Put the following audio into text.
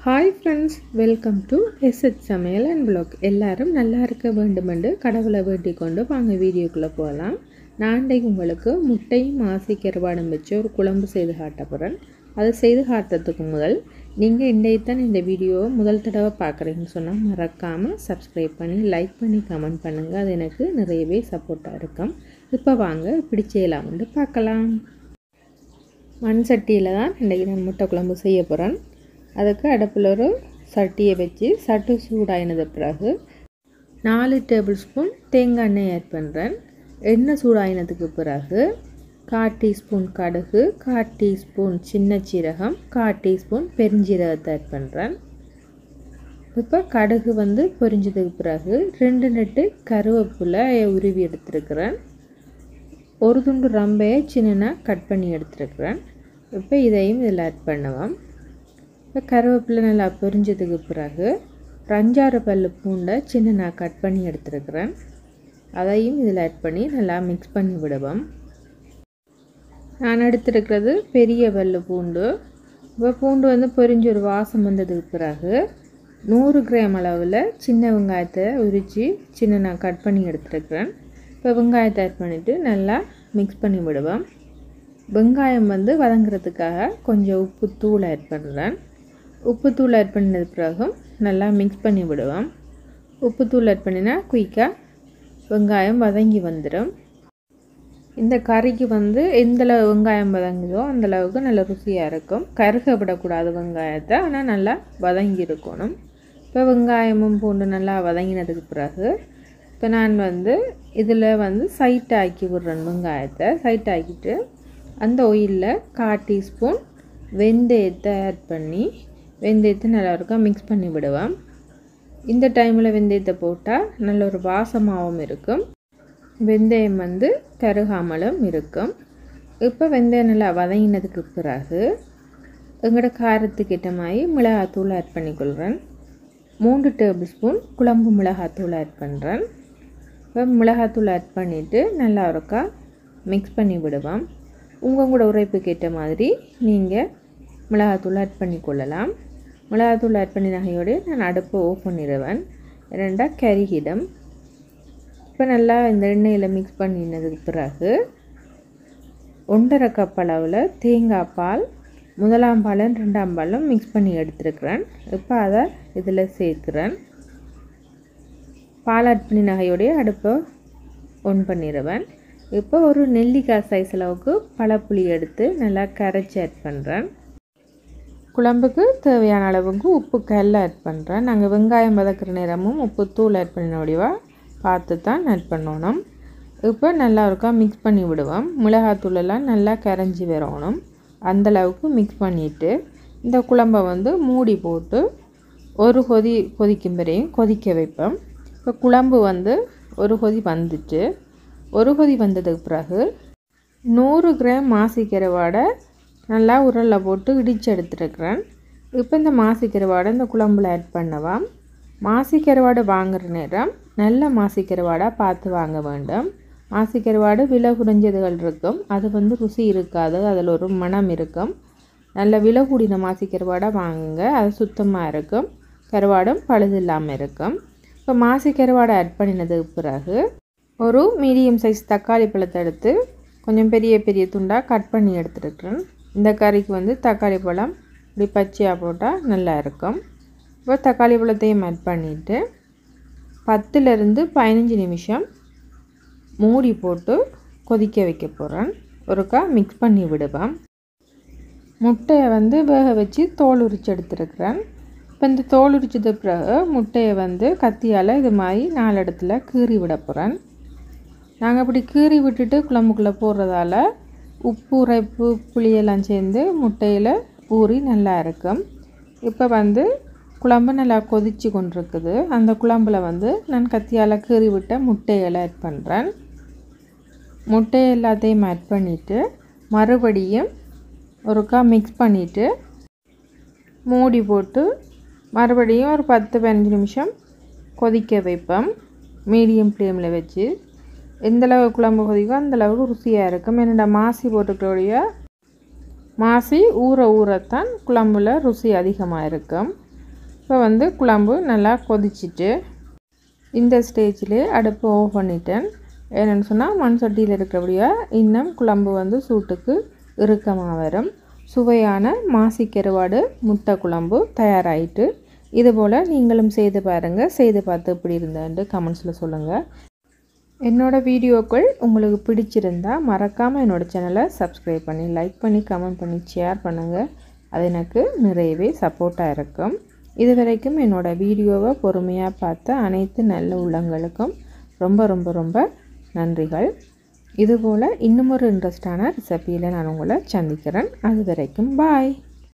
hi friends welcome to SH Samayal and blog எல்லாரும் நல்லா இருக்க வேண்டுமென்று கடவுளை வேண்டிக் கொண்டு வாங்க வீடியோக்குள்ளே போகலாம் நான் இன்றைக்கு உங்களுக்கு முட்டையும் மாசி கருவாடும் வச்சு ஒரு குழம்பு செய்து காட்ட போகிறேன் அதை செய்து காட்டுறதுக்கு முதல் நீங்கள் இன்றையத்தான் இந்த வீடியோவை முதல் தடவை பார்க்குறீங்கன்னு சொன்னால் மறக்காமல் சப்ஸ்கிரைப் பண்ணி லைக் பண்ணி கமெண்ட் பண்ணுங்கள் அது எனக்கு நிறையவே சப்போர்ட்டாக இருக்கும் இப்போ வாங்க இப்படி செய்யலாம்னு பார்க்கலாம் மண் சட்டியில் தான் இன்றைக்கி நான் முட்டை குழம்பு செய்ய போகிறேன் அதுக்கு அடுப்பில் ஒரு சட்டியை வச்சு சட்டு சூடாயினது பிறகு நாலு டேபிள் ஸ்பூன் தேங்காய் எண்ணெய் ஆட் பண்ணுறேன் எண்ணெய் சூடாயினதுக்கு பிறகு கால் டீஸ்பூன் கடுகு கால் டீஸ்பூன் சின்ன சீரகம் கால் டீஸ்பூன் பெருஞ்சீரகத்தை ஆட் பண்ணுறேன் இப்போ கடுகு வந்து பொரிஞ்சதுக்கு பிறகு ரெண்டு நெட்டு கருவேப்பிலை உருவி எடுத்துருக்கிறேன் ஒரு துண்டு ரம்பையை சின்னனாக கட் பண்ணி எடுத்துருக்கிறேன் இப்போ இதையும் இதில் ஆட் பண்ணுவோம் இப்போ கருவேப்பிலை நல்லா பொரிஞ்சதுக்கு பிறகு ரஞ்சாறு பல்லு பூண்டை சின்னனாக கட் பண்ணி எடுத்துருக்கிறேன் அதையும் இதில் ஆட் பண்ணி நல்லா மிக்ஸ் பண்ணி விடுவோம் நான் எடுத்துருக்கிறது பெரிய பல்லு பூண்டு இப்போ பூண்டு வந்து பொரிஞ்சு ஒரு வாசம் வந்ததுக்கு பிறகு நூறு கிராம் அளவில் சின்ன வெங்காயத்தை உரித்து சின்னனாக கட் பண்ணி எடுத்துருக்கிறேன் இப்போ வெங்காயத்தை ஆட் பண்ணிவிட்டு நல்லா மிக்ஸ் பண்ணி விடுவோம் வெங்காயம் வந்து வதங்குறதுக்காக கொஞ்சம் உப்பு தூள் ஆட் பண்ணுறேன் உப்பு தூள் ஆட் பண்ணது பிறகும் நல்லா மிக்ஸ் பண்ணி விடுவோம் உப்பு தூள் ஆட் பண்ணினா குயிக்காக வெங்காயம் வதங்கி வந்துடும் இந்த கறிக்கு வந்து எந்தளவு வெங்காயம் வதங்குதோ அந்தளவுக்கு நல்ல ருசியாக இருக்கும் கருக விடக்கூடாது வெங்காயத்தை ஆனால் நல்லா வதங்கி இருக்கணும் இப்போ வெங்காயமும் பூண்டு நல்லா வதங்கினதுக்கு பிறகு இப்போ நான் வந்து இதில் வந்து சைட் ஆக்கி விட்றேன் வெங்காயத்தை சைட் ஆக்கிட்டு அந்த ஒயிலில் கால் டீஸ்பூன் வெந்தயத்தை ஆட் பண்ணி வெந்தயத்தை நல்லா இருக்கா மிக்ஸ் பண்ணி விடுவேன் இந்த டைமில் வெந்தயத்தை போட்டால் நல்ல ஒரு வாசமாகவும் இருக்கும் வெந்தயம் வந்து கருகாமலும் இருக்கும் இப்போ வெந்தயம் நல்லா வதங்கினதுக்கு பிறகு எங்களோட காரத்துக்கு ஏற்ற மாதிரி மிளகாத்தூள் ஆட் பண்ணிக்கொள்கிறேன் மூன்று டேபிள் ஸ்பூன் குழம்பு மிளகாத்தூள் ஆட் பண்ணுறேன் இப்போ மிளகாத்தூள் ஆட் பண்ணிவிட்டு நல்லா இருக்கா மிக்ஸ் பண்ணி விடுவோம் உங்கள் கூட உரைப்புக்கு ஏற்ற மாதிரி நீங்கள் மிளகாத்தூள் ஆட் பண்ணிக்கொள்ளலாம் மிளகாத்தூள் ஆட் பண்ணி நகையோடு நான் அடுப்பை ஓஃப் பண்ணிடுவேன் ரெண்டாக கரிகிடம் இப்போ நல்லா இந்த எண்ணெயில் மிக்ஸ் பண்ணினதுக்கு பிறகு ஒன்றரை கப் அளவில் தேங்காய் பால் முதலாம் பாலும் ரெண்டாம் பாலும் மிக்ஸ் பண்ணி எடுத்துருக்கிறேன் இப்போ அதை இதில் சேர்க்குறேன் பால் ஆட் பண்ணி நகையோடைய அடுப்பை ஒன் பண்ணிடுவேன் இப்போ ஒரு நெல்லிக்காய் சைஸ் அளவுக்கு பழப்புளி எடுத்து நல்லா கரைச்சி ஆட் பண்ணுறேன் குழம்புக்கு தேவையான அளவுக்கு உப்பு கல் ஆட் பண்ணுறேன் நாங்கள் வெங்காயம் வதக்குற நேரமும் உப்பு தூள் ஆட் பண்ணினோடையவா பார்த்து தான் ஆட் பண்ணணும் இப்போ நல்லா இருக்கா மிக்ஸ் பண்ணி விடுவோம் மிளகாத்தூளெல்லாம் நல்லா கரைஞ்சி வரணும் அந்தளவுக்கு மிக்ஸ் பண்ணிவிட்டு இந்த குழம்பை வந்து மூடி போட்டு ஒரு கொதி கொதிக்கும் வரையும் கொதிக்க வைப்போம் இப்போ குழம்பு வந்து ஒரு கொதி வந்துட்டு ஒரு கொதி வந்ததுக்கு பிறகு நூறு கிராம் மாசிக்கரை வாடை நல்லா உரலில் போட்டு இடித்து எடுத்துருக்குறேன் இப்போ இந்த மாசிக்கருவாடை இந்த குழம்புல ஆட் பண்ணவாம் மாசிக்கருவாடை வாங்குகிற நேரம் நல்ல மாசிக்கருவாடாக பார்த்து வாங்க வேண்டும் மாசிக்கருவாடு விலை குறைஞ்சதுகள் இருக்கும் அது வந்து ருசி இருக்காது அதில் ஒரு மனம் இருக்கும் நல்ல விலை கூடின மாசிக்கருவாடாக வாங்குங்க அது சுத்தமாக இருக்கும் கருவாடும் பழுது இல்லாமல் இருக்கும் இப்போ மாசிக்கருவாடை ஆட் பண்ணினதுக்கு பிறகு ஒரு மீடியம் சைஸ் தக்காளி பழத்தை எடுத்து கொஞ்சம் பெரிய பெரிய துண்டாக கட் பண்ணி எடுத்துருக்குறேன் இந்த கறிக்கு வந்து தக்காளி பழம் இப்படி பச்சையாக போட்டால் நல்லா இருக்கும் இப்போ தக்காளி பழத்தையும் ஆட் பண்ணிவிட்டு பத்துலேருந்து பதினஞ்சு நிமிஷம் மூடி போட்டு கொதிக்க வைக்க போகிறேன் ஒருக்கா மிக்ஸ் பண்ணி விடுவேன் முட்டையை வந்து வேக வச்சு தோல் உரிச்சு எடுத்துருக்குறேன் இப்போ இந்த தோல் உரிச்சது பிறகு முட்டையை வந்து கத்தியால் இது மாதிரி நாலு இடத்துல கீறி விட போகிறேன் நாங்கள் இப்படி கீறி விட்டுட்டு குழம்புக்குள்ளே போடுறதால உப்பு உரைப்பு புளியெல்லாம் சேர்ந்து முட்டையில் ஊறி நல்லா இருக்கும் இப்போ வந்து குழம்பு நல்லா கொதித்து கொண்டிருக்குது அந்த குழம்புல வந்து நான் கத்தியால் கீறி விட்ட முட்டைகளை ஆட் பண்ணுறேன் முட்டை எல்லாத்தையும் ஆட் பண்ணிவிட்டு மறுபடியும் ஒருக்கா மிக்ஸ் பண்ணிவிட்டு மூடி போட்டு மறுபடியும் ஒரு பத்து பதினஞ்சு நிமிஷம் கொதிக்க வைப்போம் மீடியம் ஃப்ளேமில் வச்சு எந்தளவு குழம்பு கொதிக்கோ அந்தளவுக்கு ருசியாக இருக்கும் என்னோட மாசி போட்டுக்கிறோடைய மாசி ஊற ஊறத்தான் குழம்புல ருசி அதிகமாக இருக்கும் இப்போ வந்து குழம்பு நல்லா கொதிச்சிட்டு இந்த ஸ்டேஜில் அடுப்பு ஆஃப் பண்ணிட்டேன் என்னென்னு சொன்னால் மண் சட்டியில் இருக்கிறபடியா இன்னும் குழம்பு வந்து சூட்டுக்கு இறுக்கமாக வரும் சுவையான மாசி கருவாடு முட்டை குழம்பு தயாராகிட்டு இதுபோல் நீங்களும் செய்து பாருங்கள் செய்து பார்த்து எப்படி இருந்தேன்ட்டு கமெண்ட்ஸில் சொல்லுங்கள் என்னோடய வீடியோக்கள் உங்களுக்கு பிடிச்சிருந்தா மறக்காமல் என்னோடய சேனலை சப்ஸ்கிரைப் பண்ணி லைக் பண்ணி கமெண்ட் பண்ணி ஷேர் பண்ணுங்கள் அது எனக்கு நிறையவே சப்போர்ட்டாக இருக்கும் இது வரைக்கும் என்னோடய வீடியோவை பொறுமையாக பார்த்த அனைத்து நல்ல உள்ளங்களுக்கும் ரொம்ப ரொம்ப ரொம்ப நன்றிகள் இதுபோல் இன்னும் ஒரு இன்ட்ரெஸ்டான ரெசிபியில் நான் உங்களை சந்திக்கிறேன் அது வரைக்கும் பாய்